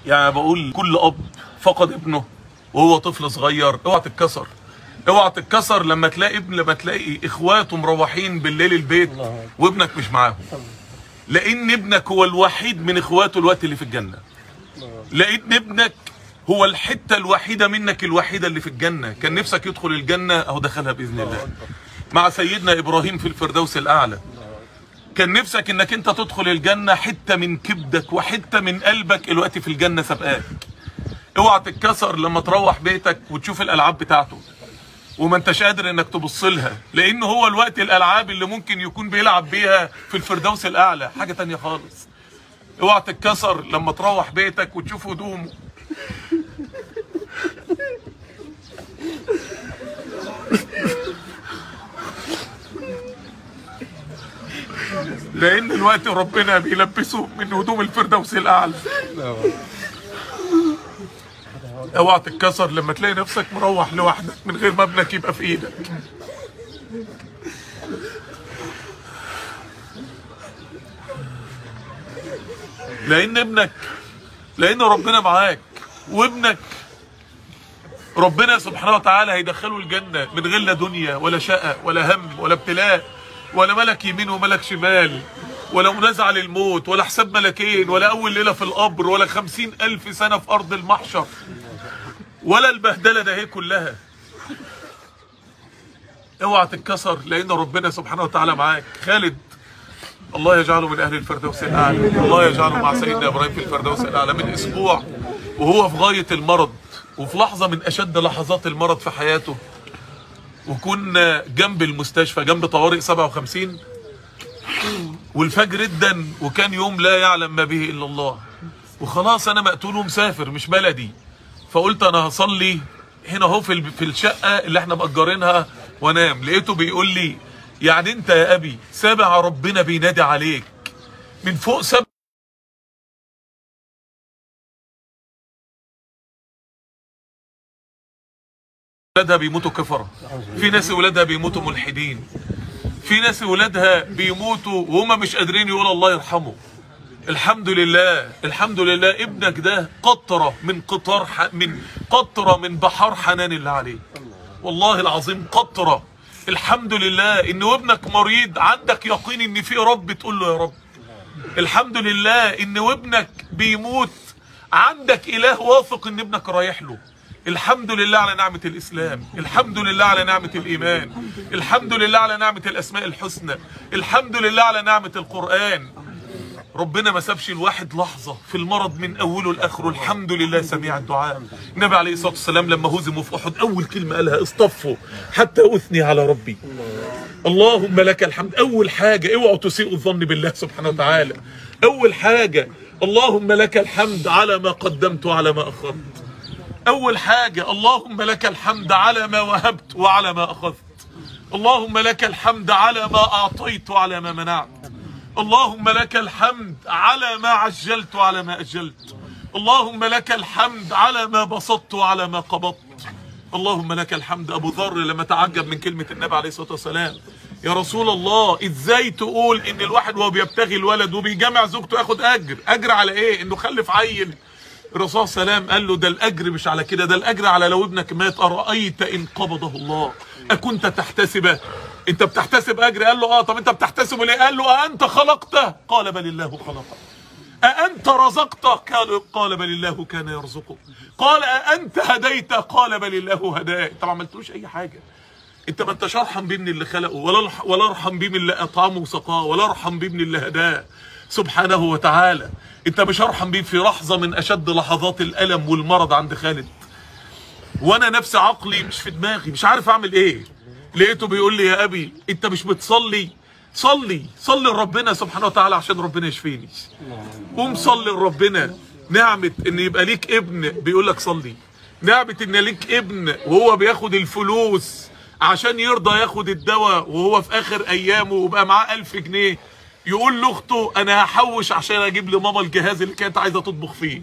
يعني بقول كل اب فقد ابنه وهو طفل صغير اوعى تتكسر اوعى تتكسر لما تلاقي ابن لما تلاقي اخواته مروحين بالليل البيت وابنك مش معاهم لان ابنك هو الوحيد من اخواته الوقت اللي في الجنه لان ابنك هو الحته الوحيده منك الوحيده اللي في الجنه كان نفسك يدخل الجنه اهو دخلها باذن الله مع سيدنا ابراهيم في الفردوس الاعلى كان نفسك انك انت تدخل الجنه حته من كبدك وحته من قلبك الوقت في الجنه سبقاك اوعى تتكسر لما تروح بيتك وتشوف الالعاب بتاعته وما انتش قادر انك تبص لها لان هو الوقت الالعاب اللي ممكن يكون بيلعب بيها في الفردوس الاعلى حاجه تانية خالص اوعى تتكسر لما تروح بيتك وتشوف هدومه لان الوقت ربنا بيلبسه من هدوم الفردوس الاعلى اوعى تتكسر لما تلاقي نفسك مروح لوحدك من غير ما ابنك يبقى في ايدك لان ابنك لان ربنا معاك وابنك ربنا سبحانه وتعالى هيدخله الجنة من غير لا دنيا ولا شقة ولا هم ولا ابتلاء ولا ملك يمين وملك شمال ولا منازعة للموت ولا حساب ملكين ولا أول ليلة في القبر ولا خمسين ألف سنة في أرض المحشر ولا البهدلة ده هي كلها اوعى تتكسر لأن ربنا سبحانه وتعالى معاك خالد الله يجعله من أهل الفردوس الأعلى الله يجعله مع سيدنا إبراهيم في الفردوس الأعلى من أسبوع وهو في غاية المرض وفي لحظة من أشد لحظات المرض في حياته وكنا جنب المستشفى جنب طوارئ 57 والفجر ادن وكان يوم لا يعلم ما به الا الله وخلاص انا مقتول ومسافر مش بلدي فقلت انا هصلي هنا اهو في ال- في الشقه اللي احنا مأجرينها وانام لقيته بيقول لي يعني انت يا ابي سامع ربنا بينادي عليك من فوق سبع ولادها بيموتوا كفرة في ناس ولادها بيموتوا ملحدين في ناس ولادها بيموتوا وهم مش قادرين يقولوا الله يرحمه الحمد لله الحمد لله ابنك ده قطرة من قطار ح... من قطرة من بحار حنان الله عليه والله العظيم قطرة الحمد لله ان ابنك مريض عندك يقين ان في رب تقول له يا رب الحمد لله ان وابنك بيموت عندك اله واثق ان ابنك رايح له الحمد لله على نعمة الإسلام الحمد لله على نعمة الإيمان الحمد لله على نعمة الأسماء الحسنى الحمد لله على نعمة القرآن ربنا ما سابش الواحد لحظة في المرض من أوله لآخره الحمد لله سميع الدعاء النبي عليه الصلاة والسلام لما هزموا في أحد أول كلمة قالها اصطفوا حتى أثني على ربي اللهم لك الحمد أول حاجة اوعوا تسيئوا الظن بالله سبحانه وتعالى أول حاجة اللهم لك الحمد على ما قدمت وعلى ما أخرت أول حاجة اللهم لك الحمد على ما وهبت وعلى ما أخذت اللهم لك الحمد على ما أعطيت وعلى ما منعت اللهم لك الحمد على ما عجلت وعلى ما أجلت اللهم لك الحمد على ما بسطت وعلى ما قبضت اللهم لك الحمد أبو ذر لما تعجب من كلمة النبي عليه الصلاة والسلام يا رسول الله ازاي تقول ان الواحد وهو بيبتغي الولد وبيجمع زوجته ياخد اجر اجر على ايه انه خلف عيل الرسول صلى الله عليه وسلم قال له ده الاجر مش على كده ده الاجر على لو ابنك مات ارايت ان قبضه الله اكنت تحتسبه انت بتحتسب اجر قال له اه طب انت بتحتسبه ليه قال له أأنت خلقته قال بل الله خلقه أأنت رزقته قال قال بل الله كان يرزقه قال أأنت هديته قال بل الله هداه انت ما عملتوش اي حاجه انت ما انتش ارحم بيه من اللي خلقه ولا ولا ارحم بيه من اللي اطعمه وسقاه ولا ارحم بيه من اللي هداه سبحانه وتعالى انت مش ارحم بيه في لحظه من اشد لحظات الالم والمرض عند خالد وانا نفسي عقلي مش في دماغي مش عارف اعمل ايه لقيته بيقول لي يا ابي انت مش بتصلي صلي صلي لربنا سبحانه وتعالى عشان ربنا يشفيني قوم صلي لربنا نعمة ان يبقى ليك ابن بيقول لك صلي نعمة ان ليك ابن وهو بياخد الفلوس عشان يرضى ياخد الدواء وهو في اخر ايامه وبقى معاه ألف جنيه يقول لاخته انا هحوش عشان اجيب لماما الجهاز اللي كانت عايزه تطبخ فيه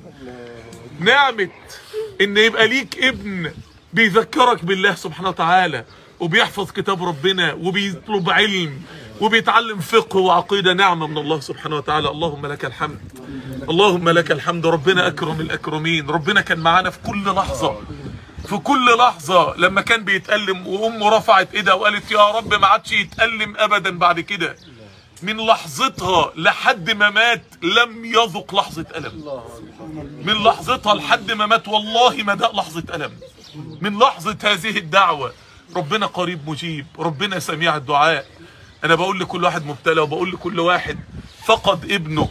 نعمة ان يبقى ليك ابن بيذكرك بالله سبحانه وتعالى وبيحفظ كتاب ربنا وبيطلب علم وبيتعلم فقه وعقيدة نعمة من الله سبحانه وتعالى اللهم لك الحمد اللهم لك الحمد ربنا أكرم الأكرمين ربنا كان معانا في كل لحظة في كل لحظة لما كان بيتألم وأمه رفعت إيدها وقالت يا رب ما عادش يتألم أبدا بعد كده من لحظتها لحد ما مات لم يذق لحظة ألم من لحظتها لحد ما مات والله ما داق لحظة ألم من لحظة هذه الدعوة ربنا قريب مجيب ربنا سميع الدعاء أنا بقول لكل واحد مبتلى وبقول لكل واحد فقد ابنه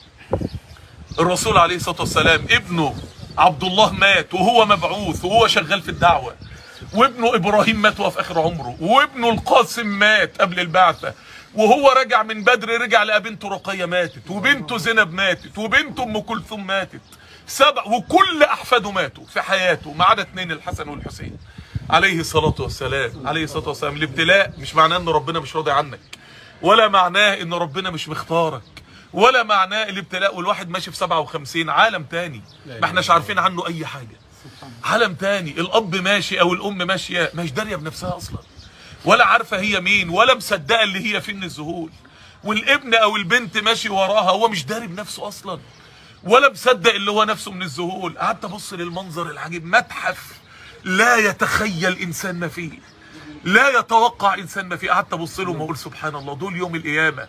الرسول عليه الصلاة والسلام ابنه عبد الله مات وهو مبعوث وهو شغال في الدعوة وابنه إبراهيم مات وهو في آخر عمره وابنه القاسم مات قبل البعثة وهو رجع من بدر رجع لقى بنته رقية ماتت وبنته زينب ماتت وبنته ام كلثوم ماتت سبع وكل احفاده ماتوا في حياته ما عدا اتنين الحسن والحسين عليه الصلاة والسلام عليه الصلاة والسلام الابتلاء مش معناه ان ربنا مش راضي عنك ولا معناه ان ربنا مش مختارك ولا معناه الابتلاء والواحد ماشي في 57 عالم تاني ما احناش عارفين عنه اي حاجة عالم تاني الاب ماشي او الام ماشية مش دارية بنفسها اصلا ولا عارفه هي مين ولا مصدقه اللي هي فيه من الذهول والابن او البنت ماشي وراها هو مش داري بنفسه اصلا ولا مصدق اللي هو نفسه من الذهول قعدت ابص للمنظر العجيب متحف لا يتخيل انسان ما فيه لا يتوقع انسان ما فيه قعدت ابص لهم واقول سبحان الله دول يوم القيامه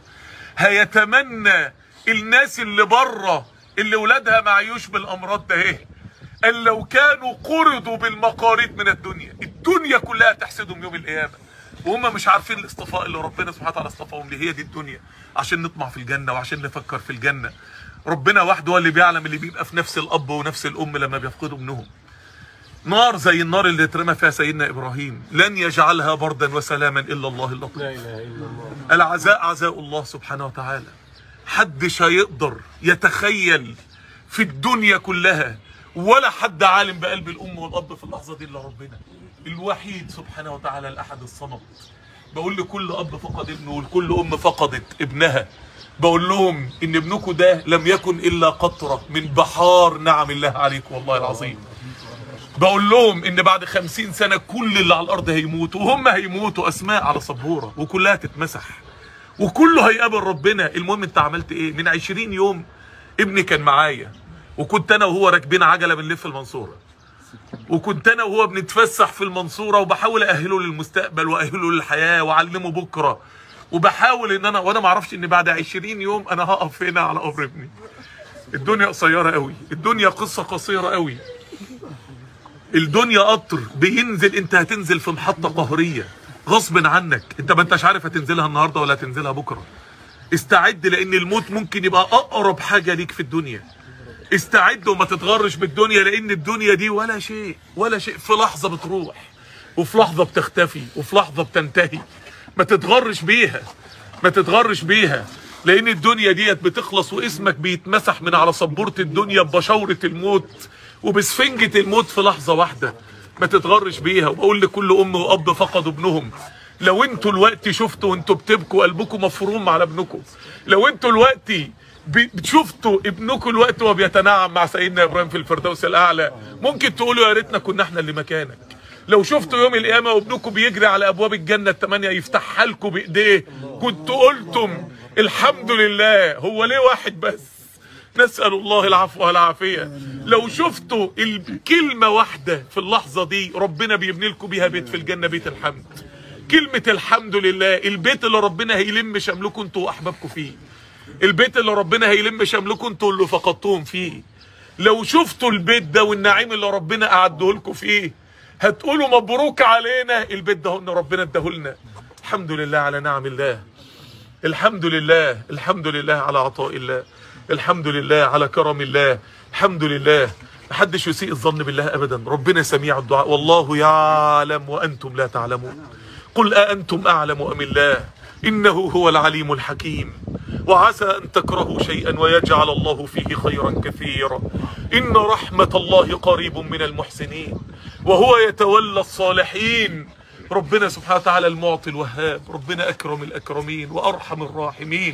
هيتمنى الناس اللي بره اللي ولادها معيوش بالامراض ده ايه قال لو كانوا قرضوا بالمقاريض من الدنيا الدنيا كلها تحسدهم يوم القيامه وهم مش عارفين الاصطفاء اللي ربنا سبحانه وتعالى اصطفاهم ليه هي دي الدنيا عشان نطمع في الجنه وعشان نفكر في الجنه ربنا وحده هو اللي بيعلم اللي بيبقى في نفس الاب ونفس الام لما بيفقدوا ابنهم نار زي النار اللي اترمى فيها سيدنا ابراهيم لن يجعلها بردا وسلاما الا الله اللطيف لا اله الا الله العزاء عزاء الله سبحانه وتعالى حدش هيقدر يتخيل في الدنيا كلها ولا حد عالم بقلب الام والاب في اللحظه دي الا ربنا الوحيد سبحانه وتعالى الاحد الصمد بقول لكل اب فقد ابنه ولكل ام فقدت ابنها بقول لهم ان ابنكم ده لم يكن الا قطره من بحار نعم الله عليكم والله العظيم بقول لهم ان بعد خمسين سنة كل اللي على الارض هيموتوا وهم هيموتوا اسماء على سبورة وكلها تتمسح وكله هيقابل ربنا المهم انت عملت ايه من عشرين يوم ابني كان معايا وكنت انا وهو راكبين عجلة بنلف المنصورة وكنت انا وهو بنتفسح في المنصورة وبحاول اهله للمستقبل واهله للحياة واعلمه بكرة وبحاول ان انا وانا ما اعرفش ان بعد عشرين يوم انا هقف هنا على قبر ابني الدنيا قصيرة قوي الدنيا قصة قصيرة قوي الدنيا قطر بينزل انت هتنزل في محطة قهرية غصب عنك انت ما انتش عارف هتنزلها النهاردة ولا هتنزلها بكرة استعد لان الموت ممكن يبقى اقرب حاجة ليك في الدنيا استعد وما تتغرش بالدنيا لان الدنيا دي ولا شيء ولا شيء في لحظة بتروح وفي لحظة بتختفي وفي لحظة بتنتهي ما تتغرش بيها ما تتغرش بيها لان الدنيا ديت بتخلص واسمك بيتمسح من على سبورة الدنيا ببشورة الموت وبسفنجة الموت في لحظة واحدة ما تتغرش بيها وبقول لكل ام واب فقدوا ابنهم لو انتوا الوقت شفتوا وانتوا بتبكوا قلبكم مفروم على ابنكم لو انتوا الوقت ب- شفتوا ابنكم الوقت وهو بيتنعم مع سيدنا ابراهيم في الفردوس الاعلى ممكن تقولوا يا ريتنا كنا احنا اللي مكانك لو شفتوا يوم القيامه وابنكم بيجري على ابواب الجنه الثمانيه يفتحها لكم بايديه كنتوا قلتم الحمد لله هو ليه واحد بس نسأل الله العفو والعافية لو شفتوا الكلمة واحدة في اللحظة دي ربنا بيبني لكم بيها بيت في الجنة بيت الحمد كلمة الحمد لله البيت اللي ربنا هيلم شملكم انتوا واحبابكم فيه البيت اللي ربنا هيلم شملكم انتوا اللي فقدتوهم فيه لو شفتوا البيت ده والنعيم اللي ربنا أعده لكم فيه هتقولوا مبروك علينا البيت ده ان ربنا اداهولنا الحمد لله على نعم الله الحمد لله الحمد لله على عطاء الله الحمد لله على كرم الله الحمد لله محدش يسيء الظن بالله ابدا ربنا سميع الدعاء والله يعلم وانتم لا تعلمون قل أأنتم أعلم أم الله إنه هو العليم الحكيم وعسى أن تكرهوا شيئا ويجعل الله فيه خيرا كثيرا إن رحمة الله قريب من المحسنين وهو يتولى الصالحين ربنا سبحانه وتعالى المعطي الوهاب ربنا أكرم الأكرمين وأرحم الراحمين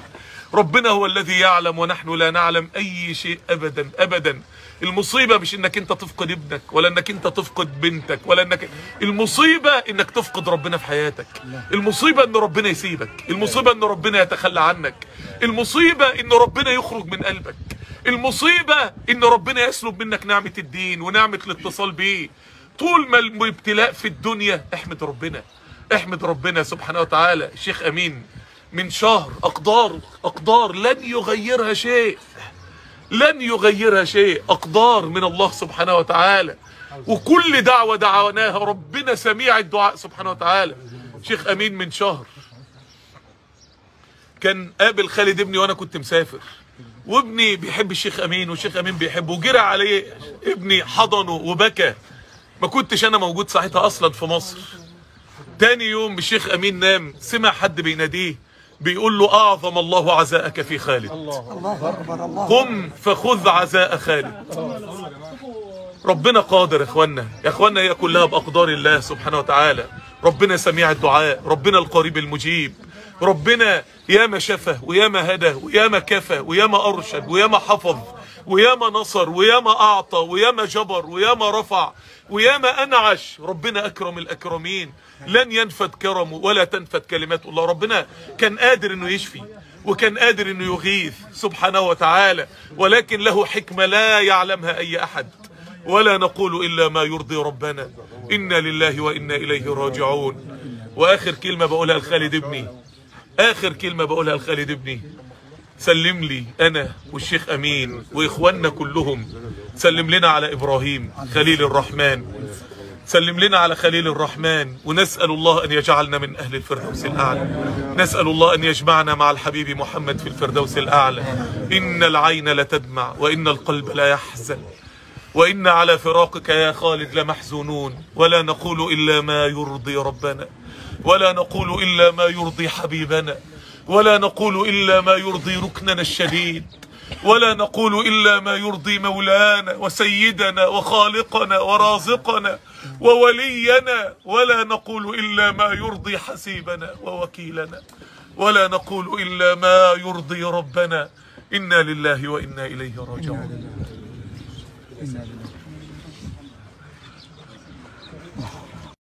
ربنا هو الذي يعلم ونحن لا نعلم اي شيء ابدا ابدا المصيبه مش انك انت تفقد ابنك ولا انك انت تفقد بنتك ولا انك المصيبه انك تفقد ربنا في حياتك المصيبه ان ربنا يسيبك المصيبه ان ربنا يتخلى عنك المصيبه ان ربنا يخرج من قلبك المصيبه ان ربنا يسلب منك نعمه الدين ونعمه الاتصال بيه طول ما الابتلاء في الدنيا احمد ربنا احمد ربنا سبحانه وتعالى الشيخ امين من شهر اقدار اقدار لن يغيرها شيء لن يغيرها شيء اقدار من الله سبحانه وتعالى وكل دعوه دعوناها ربنا سميع الدعاء سبحانه وتعالى شيخ امين من شهر كان قابل خالد ابني وانا كنت مسافر وابني بيحب الشيخ امين والشيخ امين بيحبه وجرى عليه ابني حضنه وبكى ما كنتش انا موجود ساعتها اصلا في مصر تاني يوم الشيخ امين نام سمع حد بيناديه بيقول له اعظم الله عزاءك في خالد الله اكبر الله قم فخذ عزاء خالد ربنا قادر يا اخوانا يا اخوانا هي كلها باقدار الله سبحانه وتعالى ربنا سميع الدعاء ربنا القريب المجيب ربنا ياما شفى وياما هدى وياما كفى وياما ارشد وياما حفظ وياما نصر وياما اعطى وياما جبر وياما رفع وياما انعش ربنا اكرم الاكرمين لن ينفد كرمه ولا تنفد كلمات الله ربنا كان قادر انه يشفي وكان قادر انه يغيث سبحانه وتعالى ولكن له حكمة لا يعلمها اي احد ولا نقول الا ما يرضي ربنا انا لله وانا اليه راجعون واخر كلمة بقولها لخالد ابني اخر كلمة بقولها لخالد ابني سلم لي انا والشيخ امين واخواننا كلهم سلم لنا على ابراهيم خليل الرحمن سلم لنا على خليل الرحمن ونسأل الله أن يجعلنا من أهل الفردوس الأعلى نسأل الله أن يجمعنا مع الحبيب محمد في الفردوس الأعلى إن العين لتدمع وإن القلب لا يحزن وإن على فراقك يا خالد لمحزونون ولا نقول إلا ما يرضي ربنا ولا نقول إلا ما يرضي حبيبنا ولا نقول إلا ما يرضي ركننا الشديد ولا نقول إلا ما يرضي مولانا وسيدنا وخالقنا ورازقنا وولينا ولا نقول إلا ما يرضي حسيبنا ووكيلنا ولا نقول إلا ما يرضي ربنا إنا لله وإنا إليه راجعون إنا لله